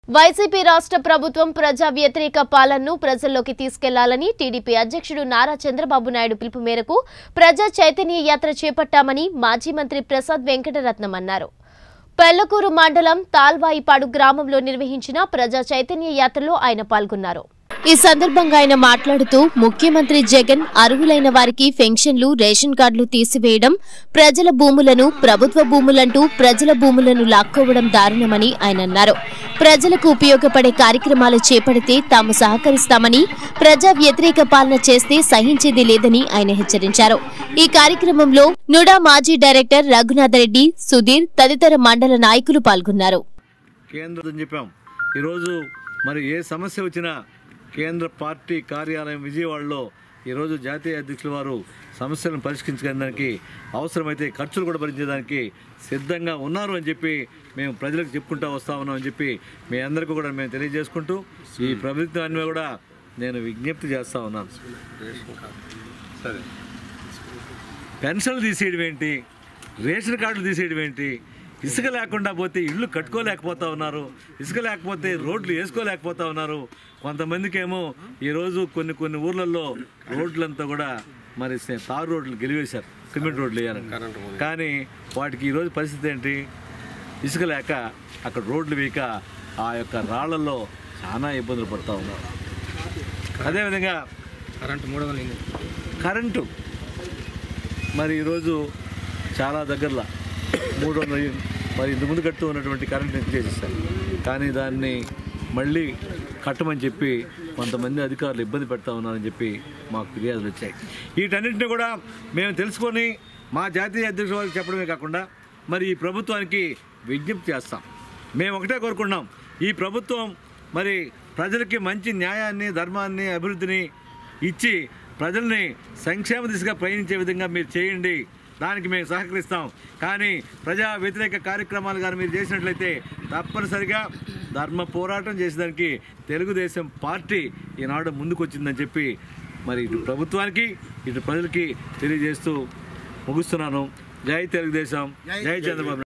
YCP రాష్ట్ర ప్రభుత్వం ప్రజా వ్యతిరేక పాలనను ప్రజల్లోకి తీసుకెళ్లాలని టీడీపీ అధ్యక్షుడు నారా చంద్రబాబు నాయుడు పిలుపు మేరకు ప్రజా చైతన్య యాత్ర చేపట్టామని మాజీ మంత్రి ప్రసాద్ వెంకటరత్నం అన్నారు పెళ్లకూరు మండలం తాల్వాయిపాడు గ్రామంలో నిర్వహించిన ప్రజా చైతన్య యాత్రలో ఆయన పాల్గొన్నారు ఈ సందర్భంగా ఆయన మాట్లాడుతూ ముఖ్యమంత్రి జగన్ అర్హులైన వారికి పెన్షన్లు రేషన్ కార్డులు తీసివేయడం ప్రజల భూములను ప్రభుత్వ భూములంటూ ప్రజల భూములను లాక్కోవడం దారుణమని ఆయన అన్నారు ప్రజలకు ఉపయోగపడే కార్యక్రమాలు చేపడితే తాము సహకరిస్తామని ప్రజా వ్యతిరేక పాలన చేస్తే సహించేది లేదని ఆయన హెచ్చరించారు ఈ కార్యక్రమంలో నుడా మాజీ డైరెక్టర్ రఘునాథ్ రెడ్డి సుధీర్ తదితర మండల నాయకులు పాల్గొన్నారు కేంద్రం అని చెప్పాం ఈరోజు మరి ఏ సమస్య వచ్చినా కేంద్ర పార్టీ కార్యాలయం విజయవాడలో ఈరోజు జాతీయ అధ్యక్షుల వారు సమస్యలను పరిష్కరించడానికి అవసరమైతే ఖర్చులు కూడా భరించడానికి సిద్ధంగా ఉన్నారు అని చెప్పి మేము ప్రజలకు చెప్పుకుంటూ వస్తా ఉన్నాం అని చెప్పి మీ అందరికీ కూడా మేము తెలియజేసుకుంటూ ఈ ప్రభుత్వాన్ని కూడా నేను విజ్ఞప్తి చేస్తా ఉన్నాను పెన్షన్లు తీసేయడం ఏంటి రేషన్ కార్డులు తీసేయడం ఏంటి ఇసుక లేకుండా పోతే ఇళ్ళు కట్టుకోలేకపోతా ఉన్నారు ఇసుక లేకపోతే రోడ్లు వేసుకోలేకపోతా ఉన్నారు కొంతమందికి ఏమో ఈరోజు కొన్ని కొన్ని ఊర్లలో రోడ్లంతా కూడా మరి సే- తారు రోడ్లు గెలివేశారు సిమెంట్ రోడ్లు వేయాలని కానీ వాటికి ఈరోజు పరిస్థితి ఏంటి ఇసుక లేక అక్కడ రోడ్లు వేయక ఆ యొక్క రాళ్లలో చాలా ఇబ్బందులు పడుతూ ఉన్నారు అదేవిధంగా కరెంట్ మూడు వందల ఎనిమిది కరెంటు మరి ఈరోజు చాలా దగ్గరలో మూడు వందల మరి ఇంతకుముందు కడుతూ ఉన్నటువంటి కరెంట్ ఎంత చేసేస్తారు కానీ దాన్ని మళ్ళీ కట్టమని చెప్పి కొంతమంది అధికారులు ఇబ్బంది పెడతా ఉన్నారని చెప్పి మాకు ఫిర్యాదులు వచ్చాయి వీటన్నింటినీ కూడా మేము తెలుసుకొని మా జాతీయ అధ్యక్షుల వారికి చెప్పడమే కాకుండా మరి ఈ ప్రభుత్వానికి విజ్ఞప్తి చేస్తాం మేము ఒకటే కోరుకున్నాం ఈ ప్రభుత్వం మరి ప్రజలకి మంచి న్యాయాన్ని ధర్మాన్ని అభివృద్ధిని ఇచ్చి ప్రజల్ని సంక్షేమ దిశగా ప్రయాణించే విధంగా మీరు చేయండి దానికి మేము సహకరిస్తాం కానీ ప్రజా వ్యతిరేక కార్యక్రమాలు కానీ మీరు చేసినట్లయితే తప్పనిసరిగా ధర్మ పోరాటం చేసేదానికి తెలుగుదేశం పార్టీ ఈనాడు ముందుకొచ్చిందని చెప్పి మరి ఇటు ప్రభుత్వానికి ఇటు ప్రజలకి తెలియజేస్తూ ముగిస్తున్నాను జై తెలుగుదేశం జై చంద్రబాబు